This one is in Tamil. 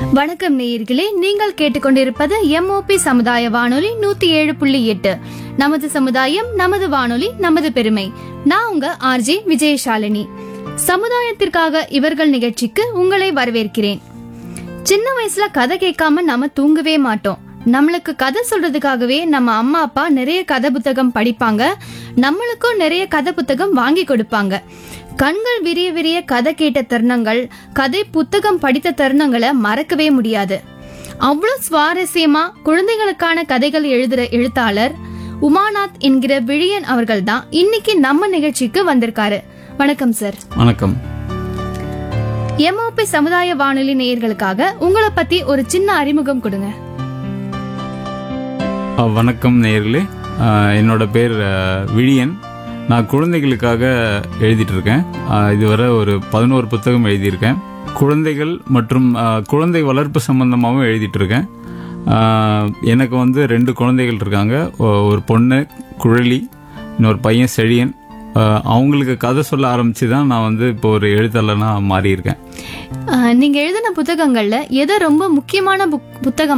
வணக்கம் நேயர்களே நீங்கள் கேட்டுக்கொண்டிருப்பது எம்ஓபி சமுதாய வானொலி நூத்தி ஏழு புள்ளி எட்டு நமது சமுதாயம் நமது வானொலி நமது பெருமை நான் உங்க ஆர்ஜே விஜயசாலினி சமுதாயத்திற்காக இவர்கள் நிகழ்ச்சிக்கு உங்களை வரவேற்கிறேன் சின்ன வயசுல கதை கேட்காம நாம தூங்கவே மாட்டோம் நம்மளுக்கு கதை சொல்றதுக்காகவே நம்ம அம்மா அப்பா நிறைய கதை புத்தகம் படிப்பாங்க நம்மளுக்கும் நிறைய கதை புத்தகம் வாங்கி கொடுப்பாங்க கண்கள் விரிய விரிய கதை கேட்ட தருணங்கள் கதை புத்தகம் படித்த தருணங்களை மறக்கவே முடியாது அவ்வளவு சுவாரஸ்யமா குழந்தைகளுக்கான கதைகள் எழுதுற எழுத்தாளர் உமாநாத் என்கிற விழியன் அவர்கள் தான் இன்னைக்கு நம்ம நிகழ்ச்சிக்கு வந்திருக்காரு வணக்கம் சார் வணக்கம் எம்ஓபி சமுதாய வானொலி நேயர்களுக்காக உங்களை பத்தி ஒரு சின்ன அறிமுகம் கொடுங்க அஹ், வணக்கம் நேயர்களே அஹ், என்னோட பேர் அஹ், விழியன் நான் குழந்தைகளுக்காக எழுதிட்டு இருக்கேன் அஹ், இதுவரை ஒரு பதினோரு புத்தகம் எழுதியிருக்கேன் குழந்தைகள் மற்றும் அஹ், குழந்தை வளர்ப்பு சம்பந்தமாகவும் எழுதிட்டு இருக்கேன் அஹ், எனக்கு வந்து ரெண்டு குழந்தைகள் இருக்காங்க ஒ- ஒரு பொண்ணு குழலி இன்னொரு பையன் செழியன் அஹ், அவங்களுக்கு கதை சொல்ல ஆரம்பிச்சு தான் நான் வந்து இப்போ ஒரு எழுத்தாளனா மாறியிருக்கேன் அஹ், நீங்க எழுதின புத்தகங்கள்ல எது ரொம்ப முக்கியமான புக்- புத்தகம்